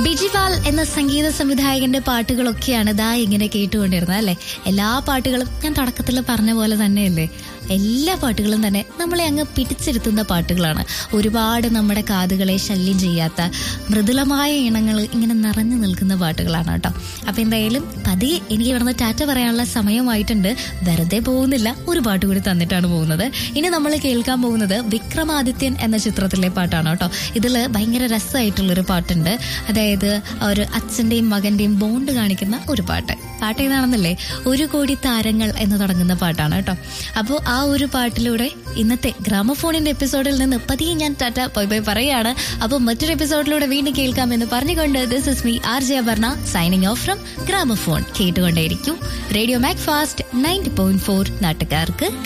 ബിജിപാൽ എന്ന സംഗീത സംവിധായകന്റെ പാട്ടുകളൊക്കെയാണ് ദാ ഇങ്ങനെ കേട്ടുകൊണ്ടിരുന്നത് അല്ലെ എല്ലാ പാട്ടുകളും ഞാൻ തുടക്കത്തിൽ പറഞ്ഞ പോലെ തന്നെയല്ലേ എല്ലാ പാട്ടുകളും തന്നെ നമ്മളെ അങ്ങ് പിടിച്ചിരുത്തുന്ന പാട്ടുകളാണ് ഒരുപാട് നമ്മുടെ കാതുകളെ ശല്യം ചെയ്യാത്ത മൃദുലമായ ഇണങ്ങൾ ഇങ്ങനെ നിറഞ്ഞു നിൽക്കുന്ന പാട്ടുകളാണ് കേട്ടോ അപ്പൊ എന്തായാലും പതിയെ എനിക്ക് ഇവിടുന്ന് ടാറ്റ പറയാനുള്ള സമയമായിട്ടുണ്ട് വെറുതെ പോകുന്നില്ല ഒരു പാട്ട് കൂടി തന്നിട്ടാണ് പോകുന്നത് ഇനി നമ്മൾ കേൾക്കാൻ പോകുന്നത് വിക്രമാദിത്യൻ എന്ന ചിത്രത്തിലെ പാട്ടാണ് കേട്ടോ ഇതിൽ ഭയങ്കര രസമായിട്ടുള്ളൊരു പാട്ടുണ്ട് അതായത് ഒരു അച്ഛന്റെയും മകന്റെയും ബോണ്ട് കാണിക്കുന്ന ഒരു പാട്ട് പാട്ട് ഏതാണെന്നല്ലേ ഒരു കോടി താരങ്ങൾ എന്ന് തുടങ്ങുന്ന പാട്ടാണ് കേട്ടോ അപ്പോൾ ആ ഒരു പാട്ടിലൂടെ ഇന്നത്തെ ഗ്രാമഫോണിന്റെ എപ്പിസോഡിൽ നിന്ന് പതിയെ ഞാൻ ടാറ്റ ബൈ ബൈ പറയാണ് അപ്പോൾ മറ്റൊരു എപ്പിസോഡിലൂടെ വീണ്ടും കേൾക്കാമെന്ന് പറഞ്ഞുകൊണ്ട് this is me R J Aparna signing off from gramophone കേട്ടുകൊണ്ടേയിരിക്കും radio Macfast ninety point four നാട്ടുകാർക്ക്